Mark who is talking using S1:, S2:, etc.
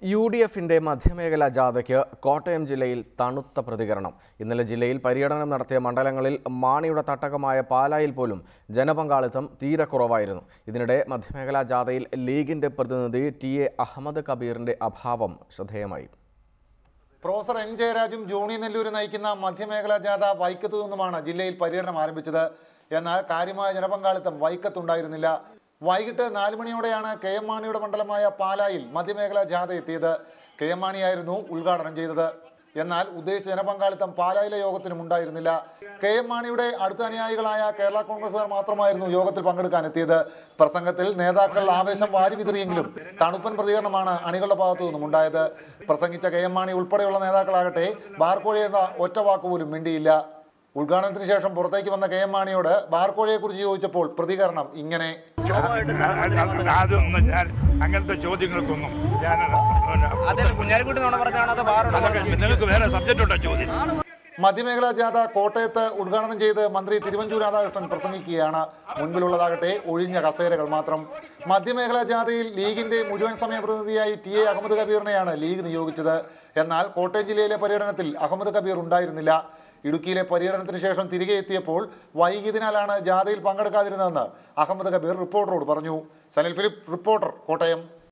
S1: U D എഫിന്റെ മധ്യമേഖലാ ജാഥയ്ക്ക് കോട്ടയം ജില്ലയിൽ തണുത്ത പ്രതികരണം ഇന്നലെ ജില്ലയിൽ പര്യടനം നടത്തിയ മണ്ഡലങ്ങളിൽ മാണിയുടെ തട്ടകമായ പാലായിൽ പോലും ജനപങ്കാളിത്തം തീരെ കുറവായിരുന്നു ഇതിനിടെ മധ്യമേഖലാ ജാഥയിൽ ലീഗിന്റെ പ്രതിനിധി ടി എ അഹമ്മദ് കബീറിന്റെ അഭാവം ശ്രദ്ധേയമായി
S2: പ്രൊഫസർ എൻ ജയരാജും ജോണി നെല്ലൂര് നയിക്കുന്ന മധ്യമേഖലാ ജാഥ വൈക്കത്തു നിന്നുമാണ് ജില്ലയിൽ പര്യടനം ആരംഭിച്ചത് എന്നാൽ കാര്യമായ ജനപങ്കാളിത്തം വൈക്കത്തുണ്ടായിരുന്നില്ല വൈകിട്ട് നാല് മണിയോടെയാണ് കെ എം മാണിയുടെ മണ്ഡലമായ പാലായിൽ മധ്യമേഖലാ ജാഥ എത്തിയത് കെ എം മാണിയായിരുന്നു ഉദ്ഘാടനം ചെയ്തത് എന്നാൽ ഉദ്ദേശിച്ച ജനപങ്കാളിത്തം പാലായിലെ യോഗത്തിനും ഉണ്ടായിരുന്നില്ല കെ എം മാണിയുടെ അടുത്ത അനുയായികളായ കേരള കോൺഗ്രസുകാർ മാത്രമായിരുന്നു യോഗത്തിൽ പങ്കെടുക്കാൻ എത്തിയത് പ്രസംഗത്തിൽ നേതാക്കൾ ആവേശം വാരി വിതറിയെങ്കിലും തണുപ്പൻ പ്രതികരണമാണ് അണികളുടെ ഭാഗത്തു നിന്നും ഉണ്ടായത് പ്രസംഗിച്ച കെ എം മാണി ഉൾപ്പെടെയുള്ള നേതാക്കളാകട്ടെ ബാർക്കോഴി എന്ന ഒറ്റ വാക്കുപോലും മിണ്ടിയില്ല ഉദ്ഘാടനത്തിന് ശേഷം പുറത്തേക്ക് വന്ന കെ എം മാണിയോട് ബാർക്കോഴയെ കുറിച്ച് ചോദിച്ചപ്പോൾ പ്രതികരണം ഇങ്ങനെ
S3: അതൊന്നും ഞാൻ അങ്ങനത്തെ ചോദ്യങ്ങൾക്കൊന്നും ഞാൻ
S4: അതിൽ കുഞ്ഞാലിക്കുട്ടി നോണ പറഞ്ഞാണ് അത് ബാറുള്ള
S3: അതൊക്കെ നിങ്ങൾക്ക് വേറെ സബ്ജക്റ്റ് ഉണ്ടോ ചോദ്യം
S2: മധ്യമേഖലാ ജാഥ കോട്ടയത്ത് ഉദ്ഘാടനം ചെയ്ത് മന്ത്രി തിരുവഞ്ചൂർ രാധാകൃഷ്ണൻ പ്രസംഗിക്കുകയാണ് മുൻപിലുള്ളതാകട്ടെ ഒഴിഞ്ഞ കസേരകൾ മാത്രം മധ്യമേഖലാ ജാഥയിൽ ലീഗിന്റെ മുഴുവൻ സമയ പ്രതിനിധിയായി ടി എ അഹമ്മദ് കബീറിനെയാണ് ലീഗ് നിയോഗിച്ചത് എന്നാൽ കോട്ടയം ജില്ലയിലെ പര്യടനത്തിൽ അഹമ്മദ് കബീർ ഉണ്ടായിരുന്നില്ല ഇടുക്കിയിലെ പര്യടനത്തിന് ശേഷം തിരികെ എത്തിയപ്പോൾ വൈകിയതിനാലാണ് ജാഥയിൽ പങ്കെടുക്കാതിരുന്നതെന്ന് അഹമ്മദ് കബീർ റിപ്പോർട്ടറോട് പറഞ്ഞു സനിൽ ഫിലിപ്പ് റിപ്പോർട്ടർ കോട്ടയം